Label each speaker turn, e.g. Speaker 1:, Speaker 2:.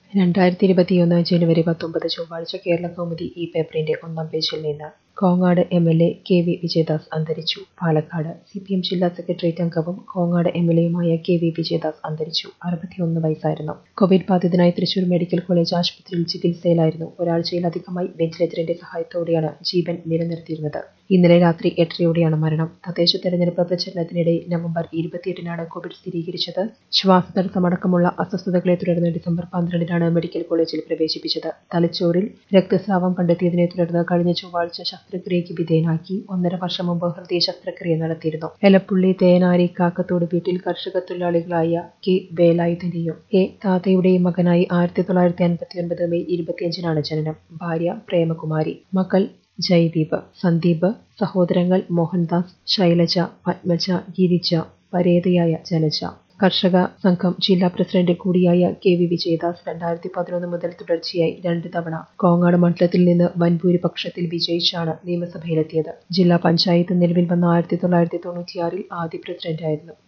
Speaker 1: രണ്ടായിരത്തി ഇരുപത്തിയൊന്ന് ജനുവരി പത്തൊമ്പത് ചൊവ്വാഴ്ച കേരളകൗമുദി ഈ പേപ്പറിന്റെ ഒന്നാം പേജിൽ നിന്ന് Kongad M L A K V Vijayadas അന്തരിച്ചു പാലക്കാട് സി പി എം ജില്ലാ സെക്രട്ടേറിയറ്റ് അംഗവും കോങ്ങാട് എം എൽ എയുമായ കെ വി വിജയദാസ് അന്തരിച്ചു അറുപത്തിയൊന്ന് വയസ്സായിരുന്നു കോവിഡ് ബാധിതനായി തൃശൂർ മെഡിക്കൽ കോളേജ് ആശുപത്രിയിൽ ചികിത്സയിലായിരുന്നു ഒരാഴ്ചയിലധികമായി വെന്റിലേറ്ററിന്റെ സഹായത്തോടെയാണ് ജീവൻ നിലനിർത്തിയിരുന്നത് ഇന്നലെ രാത്രി എട്ടരയോടെയാണ് മരണം തദ്ദേശ തെരഞ്ഞെടുപ്പ് പ്രചരണത്തിനിടെ നവംബർ ഇരുപത്തിയെട്ടിനാണ് കോവിഡ് സ്ഥിരീകരിച്ചത് ശ്വാസതടസ്സമടക്കമുള്ള അസ്വസ്ഥതകളെ തുടർന്ന് ഡിസംബർ പന്ത്രണ്ടിനാണ് മെഡിക്കൽ കോളേജിൽ പ്രവേശിപ്പിച്ചത് തലച്ചോറിൽ രക്തസ്രാവം കണ്ടെത്തിയതിനെ തുടർന്ന് കഴിഞ്ഞ ചൊവ്വാഴ്ച ശസ്ത്രക്രിയയ്ക്ക് വിധേയനാക്കി ഒന്നര വർഷം മുമ്പ് ഹൃദയ ശസ്ത്രക്രിയ നടത്തിയിരുന്നു എലപ്പുള്ളി തേനാരി കാക്കത്തോട് വീട്ടിൽ കർഷക തൊഴിലാളികളായ കെ വേലായുധന്റെയും എ താത്തയുടെയും മകനായി ആയിരത്തി തൊള്ളായിരത്തി അൻപത്തിയൊൻപത് മെയ് ഇരുപത്തിയഞ്ചിനാണ് ജനനം ഭാര്യ പ്രേമകുമാരി മക്കൾ ജയ്ദീപ് സന്ദീപ് സഹോദരങ്ങൾ മോഹൻദാസ് ശൈലജ പത്മജ ഗിരിജ പരേതയായ ജലജ കർഷക സംഘം ജില്ലാ പ്രസിഡന്റ് കൂടിയായ കെ വി വിജയദാസ് രണ്ടായിരത്തി പതിനൊന്ന് മുതൽ തുടർച്ചയായി രണ്ട് തവണ കോങ്ങാട് മണ്ഡലത്തിൽ നിന്ന് വൻഭൂരിപക്ഷത്തിൽ വിജയിച്ചാണ് നിയമസഭയിലെത്തിയത് ജില്ലാ പഞ്ചായത്ത് നിലവിൽ വന്ന ആയിരത്തി തൊള്ളായിരത്തി തൊണ്ണൂറ്റിയാറിൽ ആദ്യ പ്രസിഡന്റായിരുന്നു